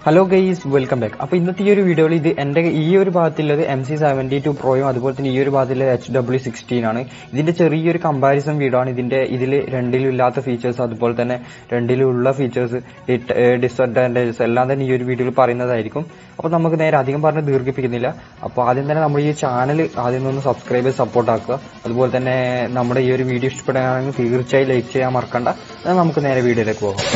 hello guys welcome back അപ്പൊ ഇന്നത്തെ ഈ ഒരു വീഡിയോയിൽ ഇത് എന്റെ ഈ ഒരു ഭാഗത്തുള്ളത് എം സി സെവന്റി ടു പ്രോയും അതുപോലെ തന്നെ ഈ ഒരു ഭാഗത്തുള്ളത് എച്ച് ഡബ്ല്യു സിക്സ്റ്റീൻ ആണ് ഇതിന്റെ ചെറിയൊരു കമ്പാരിസൺ വീഡിയോ ആണ് ഇതിന്റെ ഇതിൽ രണ്ടിലും ഇല്ലാത്ത ഫീച്ചേഴ്സ് അതുപോലെ തന്നെ രണ്ടിലും ഉള്ള ഫീച്ചേഴ്സ് ഡിസഡ്വാൻറ്റേജസ് എല്ലാം തന്നെ ഈ ഒരു വീഡിയോയിൽ പറയുന്നതായിരിക്കും അപ്പൊ നമുക്ക് നേരെ അധികം പറഞ്ഞ് ദീർഘിപ്പിക്കുന്നില്ല അപ്പൊ ആദ്യം തന്നെ നമ്മൾ ഈ ചാനൽ ആദ്യം ഒന്ന് സബ്സ്ക്രൈബ് ചെയ്ത് സപ്പോർട്ട് ആക്കുക അതുപോലെ തന്നെ നമ്മുടെ ഈ ഒരു വീഡിയോ ഇഷ്ടപ്പെടുകയാണെങ്കിൽ തീർച്ചയായും ലൈക്ക് ചെയ്യാൻ മറക്കണ്ട എന്നാൽ നമുക്ക് നേരെ വീഡിയോയിലേക്ക് പോകാം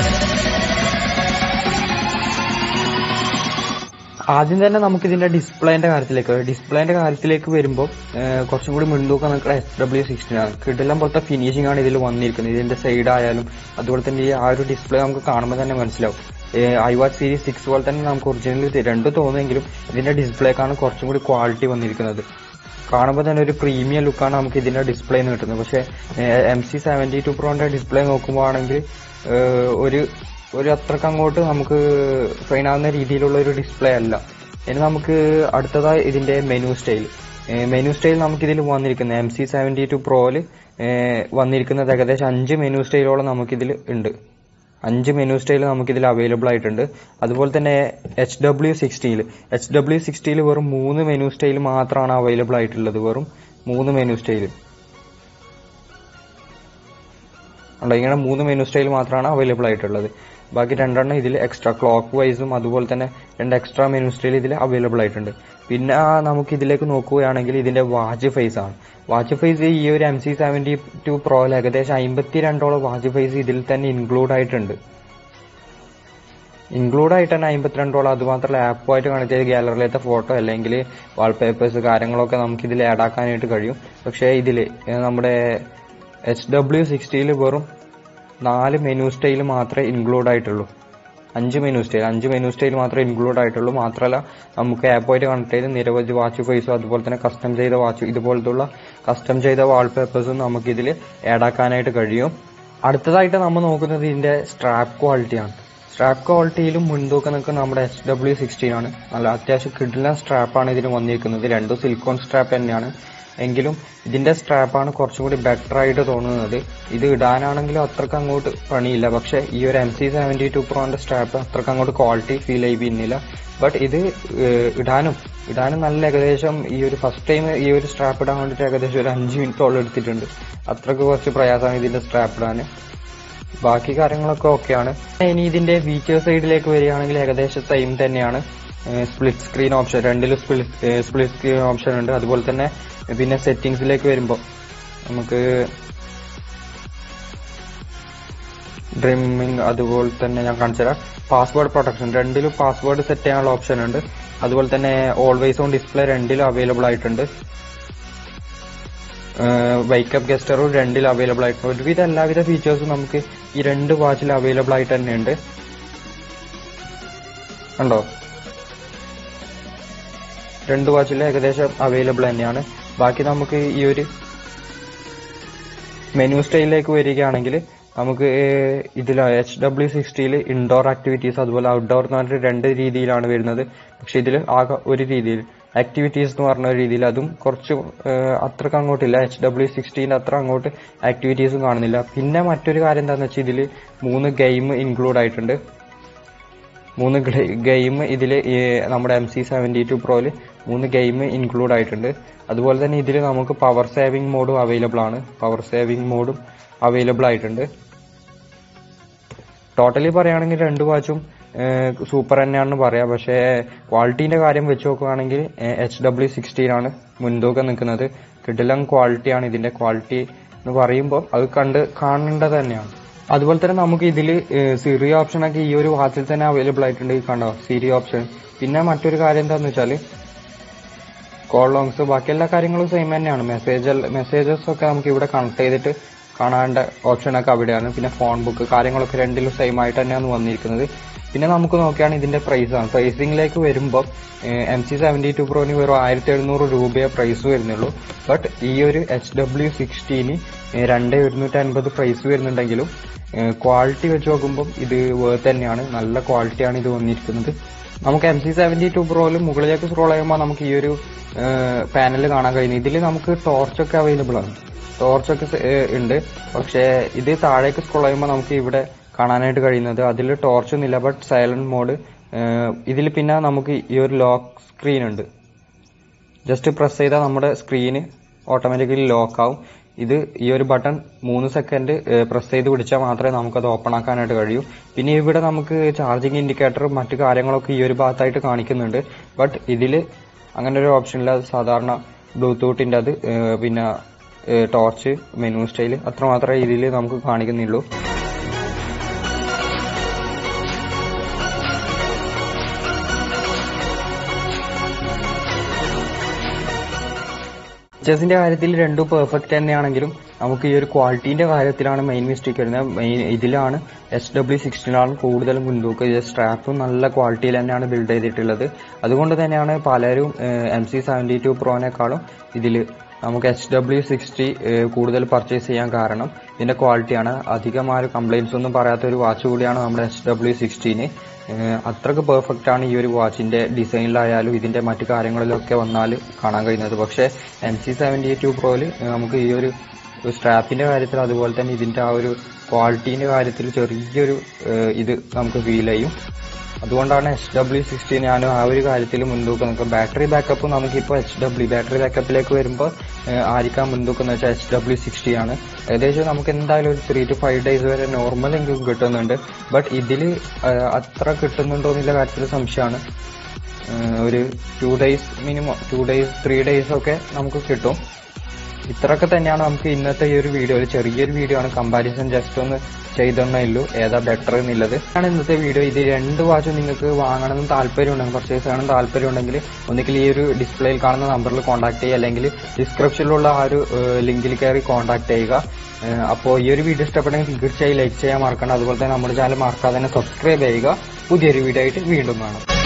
ആദ്യം തന്നെ നമുക്ക് ഇതിന്റെ ഡിസ്പ്ലേന്റെ കാര്യത്തിലേക്ക് ഡിസ്പ്ലേന്റെ കാര്യത്തിലേക്ക് വരുമ്പോൾ കുറച്ചും കൂടി മുൻതൂക്കം നിൽക്കുന്ന എസ് ഡബ്ല്യു സിക്സ്റ്റീൻ ആണ് കിടിലം പോലത്തെ ഫിനിഷിംഗ് ആണ് ഇതിൽ വന്നിരിക്കുന്നത് ഇതിന്റെ സൈഡ് ആയാലും അതുപോലെ തന്നെ ഈ ആ ഒരു ഡിസ്പ്ലേ നമുക്ക് കാണുമ്പോൾ തന്നെ മനസ്സിലാവും ഐ വാച്ച് സീരീസ് സിക്സ് പോലെ തന്നെ നമുക്ക് ഒറിജിനൽ രണ്ടും തോന്നുമെങ്കിലും ഇതിന്റെ ഡിസ്പ്ലേക്കാണ് കുറച്ചും കൂടി ക്വാളിറ്റി വന്നിരിക്കുന്നത് കാണുമ്പോൾ തന്നെ ഒരു പ്രീമിയം ലുക്കാണ് നമുക്ക് ഇതിന്റെ ഡിസ്പ്ലേ കിട്ടുന്നത് പക്ഷേ എം സി സെവന്റി ടു പ്രോന്റെ ഡിസ്പ്ലേ നോക്കുമ്പോൾ ആണെങ്കിൽ ഒരു ഒരു അത്രക്ക് അങ്ങോട്ട് നമുക്ക് ഫൈൻ ആവുന്ന രീതിയിലുള്ള ഒരു ഡിസ്പ്ലേ അല്ല ഇനി നമുക്ക് അടുത്തതായി ഇതിന്റെ മെനു സ്റ്റൈൽ മെനു സ്റ്റൈൽ നമുക്ക് ഇതിൽ വന്നിരിക്കുന്നത് എം സി സെവന്റി ടു പ്രോയില് വന്നിരിക്കുന്നത് ഏകദേശം അഞ്ച് മെനു സ്റ്റൈലോളം നമുക്കിതിൽ ഉണ്ട് അഞ്ച് മെനു സ്റ്റൈൽ നമുക്കിതിൽ അവൈലബിൾ ആയിട്ടുണ്ട് അതുപോലെ തന്നെ എച്ച് ഡബ്ല്യു സിക്സ്റ്റിയിൽ എച്ച് ഡബ്ല്യു സിക്സ്റ്റിയിൽ വെറും മൂന്ന് മെനു സ്റ്റൈൽ മാത്രമാണ് അവൈലബിൾ ആയിട്ടുള്ളത് വെറും മൂന്ന് മെനു സ്റ്റൈൽ ഉണ്ട് ഇങ്ങനെ മൂന്ന് മെനു സ്റ്റൈൽ മാത്രമാണ് അവൈലബിൾ ആയിട്ടുള്ളത് ബാക്കി രണ്ടെണ്ണം ഇതിൽ എക്സ്ട്രാ ക്ലോക്ക് വൈസും അതുപോലെ തന്നെ രണ്ട് എക്സ്ട്രാ മെനു സ്റ്റൈൽ ഇതിൽ അവൈലബിൾ ആയിട്ടുണ്ട് പിന്നെ നമുക്ക് ഇതിലേക്ക് നോക്കുകയാണെങ്കിൽ ഇതിന്റെ വാച്ച് ഫേസ് ആണ് വാച്ച് ഫേസ് ഈ ഒരു എം സി സെവന്റി ടു പ്രോയിൽ ഏകദേശം അമ്പത്തി രണ്ടോളം വാച്ച് ഫേസ് ഇതിൽ തന്നെ ഇൻക്ലൂഡ് ആയിട്ടുണ്ട് ഇൻക്ലൂഡ് ആയിട്ട് തന്നെ അമ്പത്തിരണ്ടോളം അതുമാത്രമല്ല ആപ്പുമായിട്ട് കണക്ട് ചെയ്ത് ഗാലറിയിലത്തെ ഫോട്ടോ അല്ലെങ്കിൽ വാൾപേപ്പേഴ്സ് കാര്യങ്ങളൊക്കെ നമുക്ക് ഇതിൽ ആഡ് ആക്കാനായിട്ട് കഴിയും പക്ഷേ ഇതിൽ നമ്മുടെ എച്ച് ഡബ്ല്യു സിക്സ്റ്റിയിൽ വെറും നാല് മെനു സ്റ്റൈൽ മാത്രമേ ഇൻക്ലൂഡ് ആയിട്ടുള്ളൂ അഞ്ച് മെനു സ്റ്റൈൽ അഞ്ച് മെനു സ്റ്റൈൽ മാത്രമേ ഇൻക്ലൂഡ് ആയിട്ടുള്ളൂ മാത്രമല്ല നമുക്ക് ആപ്പുമായിട്ട് കണക്ട് ചെയ്ത് നിരവധി വാച്ച് ഫേസും അതുപോലെ തന്നെ കസ്റ്റം ചെയ്ത വാച്ച് ഇതുപോലത്തുള്ള കസ്റ്റം ചെയ്ത വാൾപേപ്പേഴ്സും നമുക്ക് ഇതിൽ ആഡ് ആക്കാനായിട്ട് കഴിയും അടുത്തതായിട്ട് നമ്മൾ നോക്കുന്നത് ഇതിന്റെ സ്ട്രാപ്പ് ക്വാളിറ്റിയാണ് സ്ട്രാപ്പ് ക്വാളിറ്റിയിലും മുൻതൂക്കം നിൽക്കുന്ന നമ്മുടെ എച്ച് ഡബ്ല്യു സിക്സ്റ്റീൻ ആണ് നല്ല അത്യാവശ്യം കിഡിലൻ സ്ട്രാപ്പാണ് ഇതിന് വന്നിരിക്കുന്നത് രണ്ടും സിലിക്കോൺ സ്ട്രാപ്പ് തന്നെയാണ് എങ്കിലും ഇതിന്റെ സ്ട്രാപ്പാണ് കുറച്ചും കൂടി ബെറ്റർ ആയിട്ട് തോന്നുന്നത് ഇത് ഇടാനാണെങ്കിലും അത്രക്ക് അങ്ങോട്ട് പണിയില്ല പക്ഷെ ഈ ഒരു എം സി സെവന്റി ടു പ്രോന്റെ സ്ട്രാപ്പ് അത്രക്ക് അങ്ങോട്ട് ക്വാളിറ്റി ഫീൽ ചെയ്യുന്നില്ല ബട്ട് ഇത് ഇടാനും ഇടാനും നല്ല ഏകദേശം ഈ ഒരു ഫസ്റ്റ് ടൈം ഈ ഒരു സ്ട്രാപ്പ് ഇടാൻ വേണ്ടിയിട്ട് ഏകദേശം ഒരു അഞ്ച് മിനിറ്റോളം എടുത്തിട്ടുണ്ട് അത്രക്ക് കുറച്ച് പ്രയാസമാണ് ഇതിന്റെ സ്ട്രാപ്പ് ഇടാൻ ബാക്കി കാര്യങ്ങളൊക്കെ ഓക്കെയാണ് ഇനി ഇതിന്റെ ഫീച്ചേഴ്സ് സൈഡിലേക്ക് വരികയാണെങ്കിൽ ഏകദേശം സെയിം തന്നെയാണ് സ്പ്ലിറ്റ് സ്ക്രീൻ ഓപ്ഷൻ രണ്ടിലും സ്പ്ലിറ്റ് സ്ക്രീൻ ഓപ്ഷൻ ഉണ്ട് അതുപോലെ തന്നെ പിന്നെ സെറ്റിംഗ്സിലേക്ക് വരുമ്പോൾ നമുക്ക് ഡ്രിമ്മിങ് അതുപോലെ തന്നെ ഞാൻ കാണിച്ചു തരാം പാസ്വേഡ് പ്രൊട്ടക്ഷൻ രണ്ടിലും പാസ്വേഡ് സെറ്റ് ചെയ്യാനുള്ള ഓപ്ഷൻ ഉണ്ട് അതുപോലെ തന്നെ ഓൾവേസ് ഓൺ ഡിസ്പ്ലേ രണ്ടിലും അവൈലബിൾ ആയിട്ടുണ്ട് വൈക്കപ്പ് ഗസ്റ്ററും രണ്ടിൽ അവൈലബിൾ ആയിട്ടുണ്ട് ഒരുവിധ എല്ലാവിധ ഫീച്ചേഴ്സും നമുക്ക് ഈ രണ്ട് വാച്ചിൽ അവൈലബിൾ ആയിട്ട് തന്നെയുണ്ട് കണ്ടോ രണ്ട് വാച്ചിൽ ഏകദേശം അവൈലബിൾ തന്നെയാണ് ബാക്കി നമുക്ക് ഈ ഒരു മെനു സ്റ്റൈലിലേക്ക് വരികയാണെങ്കിൽ നമുക്ക് ഇതിൽ എച്ച് ഡബ്ല്യു സിക്സ്റ്റിയിൽ ഇൻഡോർ ആക്ടിവിറ്റീസ് അതുപോലെ ഔട്ട്ഡോർ എന്ന് പറഞ്ഞിട്ട് രണ്ട് രീതിയിലാണ് വരുന്നത് പക്ഷെ ഇതിൽ ആകെ ഒരു രീതിയിൽ ആക്ടിവിറ്റീസ് എന്ന് പറഞ്ഞ രീതിയിൽ അതും കുറച്ച് അത്രക്ക് അങ്ങോട്ടില്ല എച്ച് ഡബ്ല്യു സിക്സ്റ്റീൻ്റെ അത്ര അങ്ങോട്ട് ആക്ടിവിറ്റീസും കാണുന്നില്ല പിന്നെ മറ്റൊരു കാര്യം എന്താണെന്ന് വെച്ചാൽ ഇതിൽ മൂന്ന് ഗെയിം ഇൻക്ലൂഡ് ആയിട്ടുണ്ട് മൂന്ന് ഗെയിം ഇതിൽ നമ്മുടെ എം സി സെവൻറ്റി ടു പ്രോയിൽ മൂന്ന് ഗെയിം ഇൻക്ലൂഡ് ആയിട്ടുണ്ട് അതുപോലെ തന്നെ ഇതിൽ നമുക്ക് പവർ സേവിംഗ് മോഡും അവൈലബിൾ ആണ് പവർ സേവിംഗ് മോഡും അവൈലബിൾ ആയിട്ടുണ്ട് ടോട്ടലി പറയുകയാണെങ്കിൽ രണ്ട് വാച്ചും സൂപ്പർ തന്നെയാണെന്ന് പറയാം പക്ഷേ ക്വാളിറ്റീന്റെ കാര്യം വെച്ച് നോക്കുകയാണെങ്കിൽ എച്ച് ഡബ്ല്യു സിക്സ്റ്റീൻ ആണ് മുൻതൂക്കം നിൽക്കുന്നത് കിടിലം ക്വാളിറ്റിയാണ് ഇതിന്റെ ക്വാളിറ്റി എന്ന് പറയുമ്പോൾ അത് കണ്ട് കാണേണ്ടത് തന്നെയാണ് അതുപോലെ തന്നെ നമുക്ക് ഇതിൽ സിറി ഓപ്ഷൻ ഒക്കെ ഈ ഒരു വാച്ചിൽ തന്നെ അവൈലബിൾ ആയിട്ടുണ്ട് കണ്ടോ സിരി ഓപ്ഷൻ പിന്നെ മറ്റൊരു കാര്യം എന്താന്ന് വെച്ചാൽ കോൾ ലോങ്സ് ബാക്കി എല്ലാ കാര്യങ്ങളും സെയിം തന്നെയാണ് മെസ്സേജ് മെസ്സേജസ് ഒക്കെ നമുക്ക് ഇവിടെ കണക്ട് ചെയ്തിട്ട് കാണാണ്ട ഓപ്ഷനൊക്കെ അവിടെയാണ് പിന്നെ ഫോൺ ബുക്ക് കാര്യങ്ങളൊക്കെ രണ്ടിലും സെയിം ആയിട്ട് തന്നെയാണ് വന്നിരിക്കുന്നത് പിന്നെ നമുക്ക് നോക്കിയാണ് ഇതിന്റെ പ്രൈസ് ആണ് പ്രൈസിംഗിലേക്ക് വരുമ്പോൾ എം സി സെവന്റി ടു പ്രോന് വെറും ആയിരത്തി എഴുന്നൂറ് രൂപയെ പ്രൈസ് വരുന്നുള്ളൂ ബട്ട് ഈ ഒരു എച്ച് ഡബ്ല്യു സിക്സ്റ്റീന് രണ്ട് എഴുന്നൂറ്റി അൻപത് പ്രൈസ് വരുന്നുണ്ടെങ്കിലും ക്വാളിറ്റി വെച്ച് നോക്കുമ്പോൾ ഇത് വേർത്ത് തന്നെയാണ് നല്ല ക്വാളിറ്റിയാണ് ഇത് വന്നിരിക്കുന്നത് നമുക്ക് എം സി സെവന്റി ടു പ്രോയിൽ മുകളിലേക്ക് സ്ക്രോൾ ചെയ്യുമ്പോൾ നമുക്ക് ഈ ഒരു പാനൽ കാണാൻ കഴിയുന്നു ഇതിൽ നമുക്ക് ടോർച്ചൊക്കെ അവൈലബിൾ ആണ് ടോർച്ചൊക്കെ ഉണ്ട് പക്ഷേ ഇത് താഴേക്ക് സ്ക്രോൾ ചെയ്യുമ്പോൾ നമുക്ക് ഇവിടെ കാണാനായിട്ട് കഴിയുന്നത് അതിൽ ടോർച്ച് ഒന്നുമില്ല ബട്ട് സൈലന്റ് മോഡ് ഇതിൽ പിന്നെ നമുക്ക് ഈ ഒരു ലോക്ക് സ്ക്രീൻ ഉണ്ട് ജസ്റ്റ് പ്രസ് ചെയ്താൽ നമ്മുടെ സ്ക്രീന് ഓട്ടോമാറ്റിക്കലി ലോക്ക് ആവും ഇത് ഈ ഒരു ബട്ടൺ മൂന്ന് സെക്കൻഡ് പ്രസ് ചെയ്ത് പിടിച്ചാൽ മാത്രമേ നമുക്കത് ഓപ്പൺ ആക്കാനായിട്ട് കഴിയൂ പിന്നെ ഇവിടെ നമുക്ക് ചാർജിങ് ഇൻഡിക്കേറ്റർ മറ്റു കാര്യങ്ങളൊക്കെ ഈ ഒരു ഭാഗത്തായിട്ട് കാണിക്കുന്നുണ്ട് ബട്ട് ഇതിൽ അങ്ങനെ ഒരു ഓപ്ഷൻ ഇല്ല സാധാരണ ബ്ലൂടൂത്തിൻ്റെ അത് ഏഹ് പിന്നെ ടോർച്ച് മെനു സ്റ്റൈൽ അത്ര മാത്രമേ ഇതിൽ നമുക്ക് കാണിക്കുന്നുള്ളൂ ഫീച്ചേഴ്സിന്റെ കാര്യത്തിൽ രണ്ടും പെർഫെക്റ്റ് തന്നെയാണെങ്കിലും നമുക്ക് ഈ ഒരു ക്വാളിറ്റീന്റെ കാര്യത്തിലാണ് മെയിൻ മിസ്റ്റേക്ക് വരുന്നത് മെയിൻ ഇതിലാണ് എസ് ഡബ്ല്യു സിക്സ്റ്റീനാണ് കൂടുതലും മുൻതൂക്കം ഇത് സ്ട്രാപ്പും നല്ല ക്വാളിറ്റിയിൽ തന്നെയാണ് ബിൽഡ് ചെയ്തിട്ടുള്ളത് അതുകൊണ്ട് തന്നെയാണ് പലരും എം സി സെവൻറ്റി ടു പ്രോനേക്കാളും ഇതിൽ നമുക്ക് എച്ച് ഡബ്ല്യു സിക്സ്റ്റി കൂടുതൽ പർച്ചേസ് ചെയ്യാൻ കാരണം ഇതിന്റെ ക്വാളിറ്റിയാണ് അധികം ആ ഒരു കംപ്ലൈൻസ് ഒന്നും പറയാത്ത ഒരു വാച്ച് കൂടിയാണ് നമ്മുടെ എച്ച് ഡബ്ല്യു സിക്സ്റ്റീന് അത്രക്ക് പെർഫെക്റ്റ് ആണ് ഈ ഒരു വാച്ചിന്റെ ഡിസൈനിലായാലും ഇതിന്റെ മറ്റു കാര്യങ്ങളിലൊക്കെ വന്നാൽ കാണാൻ കഴിയുന്നത് പക്ഷേ എം സി സെവൻറ്റി ടു പ്രോയിൽ നമുക്ക് ഈ ഒരു സ്ട്രാപ്പിന്റെ കാര്യത്തിൽ അതുപോലെ തന്നെ ഇതിന്റെ ആ ഒരു ക്വാളിറ്റീന്റെ കാര്യത്തിൽ ചെറിയൊരു ഏഹ്, ഇത് നമുക്ക് ഫീൽ ചെയ്യും അതുകൊണ്ടാണ് എച്ച് ഡബ്ല്യു സിക്സ്റ്റി ഞാൻ ആ ഒരു കാര്യത്തിൽ മുൻതൂക്കം നിൽക്കും ബാറ്ററി ബാക്കപ്പ് നമുക്കിപ്പോൾ എച്ച് ഡബ്ല്യു ബാറ്ററി ബാക്കപ്പിലേക്ക് വരുമ്പോൾ ആയിരിക്കാം മുൻതൂക്കം എന്ന് വെച്ചാൽ എച്ച് ഡബ്ല്യു സിക്സ്റ്റി ആണ് ഏകദേശം നമുക്ക് എന്തായാലും ഒരു ത്രീ ടു ഫൈവ് ഡേയ്സ് വരെ നോർമൽ എങ്കിലും കിട്ടുന്നുണ്ട് ബട്ട് ഇതിൽ അത്ര കിട്ടുന്നുണ്ടോ എന്നുള്ള കാര്യത്തിൽ സംശയമാണ് ഏഹ് ഒരു two days minimum two days three days ഒക്കെ നമുക്ക് കിട്ടും ഇത്രയൊക്കെ തന്നെയാണ് നമുക്ക് ഇന്നത്തെ ഈ ഒരു വീഡിയോ ഒരു ചെറിയൊരു വീഡിയോ ആണ് കമ്പാരിസൺ ജസ്റ്റ് ഒന്ന് ചെയ്തെണ്ണേ ഉള്ളൂ ഏതാ ബെറ്റർ എന്നുള്ളത് ആണ് ഇന്നത്തെ വീഡിയോ ഇത് രണ്ട് വാച്ചും നിങ്ങൾക്ക് വാങ്ങണമെന്ന് താല്പര്യം ഉണ്ടെങ്കിൽ പർച്ചേസ് ചെയ്യണം താല്പര്യം ഉണ്ടെങ്കിൽ ഒന്നുകിൽ ഈ ഒരു ഡിസ്പ്ലേയിൽ കാണുന്ന നമ്പറിൽ കോൺടാക്ട് ചെയ്യുക അല്ലെങ്കിൽ ഡിസ്ക്രിപ്ഷനിലുള്ള ആ ഒരു ലിങ്കിൽ കയറി കോൺടാക്ട് ചെയ്യുക അപ്പോൾ ഈ ഒരു വീഡിയോ ഇഷ്ടപ്പെട്ടെങ്കിൽ തീർച്ചയായും ലൈക്ക് ചെയ്യാൻ മറക്കണം അതുപോലെ തന്നെ നമ്മുടെ ചാനൽ മറക്കാതെ തന്നെ സബ്സ്ക്രൈബ് ചെയ്യുക പുതിയൊരു വീഡിയോ ആയിട്ട് വീണ്ടും കാണാം